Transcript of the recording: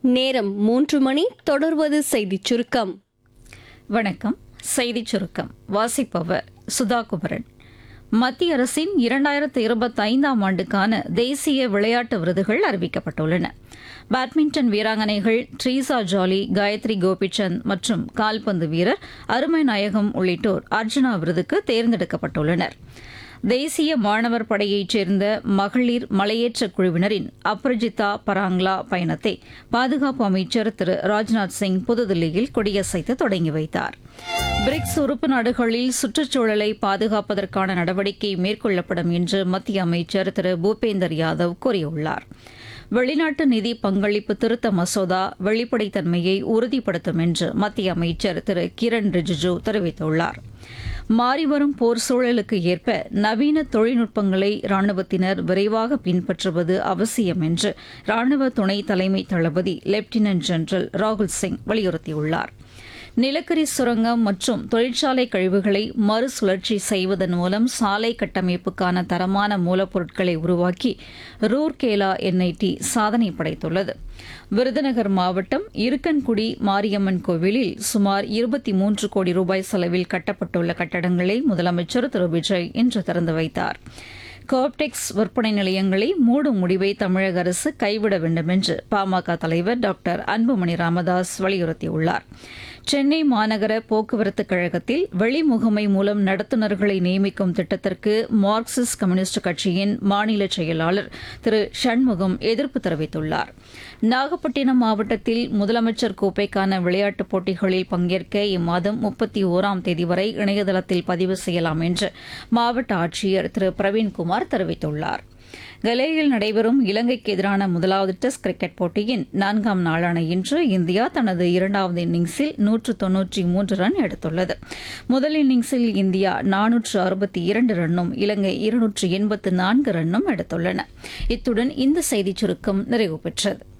நேரம் மூன்று மணி தொடர்வது செய்திச் சுருக்கம் வணக்கம் செய்திச் சுருக்கம் வாசிப்பவர் சுதா குமரன் மத்திய அரசின் இரண்டாயிரத்து இருபத்தைந்தாம் ஆண்டுக்கான தேசிய விளையாட்டு விருதுகள் அறிவிக்கப்பட்டுள்ளன பேட்மிண்டன் வீராங்கனைகள் ட்ரீசா ஜாலி காயத்ரி கோபிச்சந்த் மற்றும் கால்பந்து வீரர் அருமை நாயகம் உள்ளிட்டோர் அர்ஜுனா விருதுக்கு தேர்ந்தெடுக்கப்பட்டுள்ளனர் தேசிய மாணவர் படையைச் சேர்ந்த மகளிர் மலையேற்ற குழுவினரின் அப்ரஜிதா பராங்லா பயணத்தை பாதுகாப்பு அமைச்சர் திரு ராஜ்நாத் சிங் புதுதில்லியில் கொடியசைத்து தொடங்கி வைத்தார் பிரிக்ஸ் உறுப்பு நாடுகளில் சுற்றுச்சூழலை பாதுகாப்பதற்கான நடவடிக்கை மேற்கொள்ளப்படும் என்று மத்திய அமைச்சர் திரு பூபேந்தர் யாதவ் கூறியுள்ளார் வெளிநாட்டு நிதி பங்களிப்பு திருத்த மசோதா வெளிப்படைத்தன்மையை உறுதிப்படுத்தும் என்று மத்திய அமைச்சர் திரு கிரண் ரிஜிஜு தெரிவித்துள்ளார் மாறிவரும் போர் சூழலுக்கு ஏற்ப நவீன தொழில்நுட்பங்களை ராணுவத்தினர் விரைவாக பின்பற்றுவது அவசியம் என்று ராணுவ துணை தலைமை தளபதி லெப்டினன்ட் ஜெனரல் ராகுல் சிங் வலியுறுத்தியுள்ளார் நிலக்கரி சுரங்கம் மற்றும் தொழிற்சாலை கழிவுகளை மறுசுழற்சி செய்வதன் மூலம் சாலை கட்டமைப்புக்கான தரமான மூலப்பொருட்களை உருவாக்கி ரூர்கேலா என்ஐடி சாதனை படைத்துள்ளது விருதுநகர் மாவட்டம் இருக்கன்குடி மாரியம்மன் கோவிலில் சுமார் இருபத்தி மூன்று கோடி ரூபாய் செலவில் கட்டப்பட்டுள்ள கட்டடங்களை முதலமைச்சர் திரு விஜய் இன்று திறந்து வைத்தார் கோப்டெக்ஸ் விற்பனை நிலையங்களை மூடும் முடிவை தமிழக அரசு கைவிட வேண்டும் என்று பாமக தலைவர் டாக்டர் அன்புமணி ராமதாஸ் வலியுறுத்தியுள்ளார் சென்னை மாநகர போக்குவரத்து கழகத்தில் வெளிமுகமை மூலம் நடத்துனர்களை நியமிக்கும் திட்டத்திற்கு மார்க்சிஸ்ட் கம்யூனிஸ்ட் கட்சியின் மாநில செயலாளர் திரு சண்முகம் எதிர்ப்பு தெரிவித்துள்ளார் நாகப்பட்டினம் மாவட்டத்தில் முதலமைச்சர் கோப்பைக்கான விளையாட்டுப் போட்டிகளில் பங்கேற்க இம்மாதம் முப்பத்தி ஓராம் தேதி வரை இணையதளத்தில் பதிவு செய்யலாம் என்று மாவட்ட ஆட்சியர் திரு பிரவீன்குமார் தெரிவித்துள்ளார் கலேயில் நடைபெறும் இலங்கைக்கு எதிரான முதலாவது டெஸ்ட் கிரிக்கெட் போட்டியின் நான்காம் நாளான இன்று இந்தியா தனது இரண்டாவது இன்னிங்ஸில் நூற்று தொன்னூற்றி மூன்று ரன் எடுத்துள்ளது முதல் இன்னிங்ஸில் இந்தியா நானூற்று அறுபத்தி இரண்டு ரன்னும் இலங்கை இருநூற்று எண்பத்து நான்கு ரன்னும் எடுத்துள்ளன இத்துடன் இந்த செய்திச் சுருக்கம் நிறைவு பெற்றது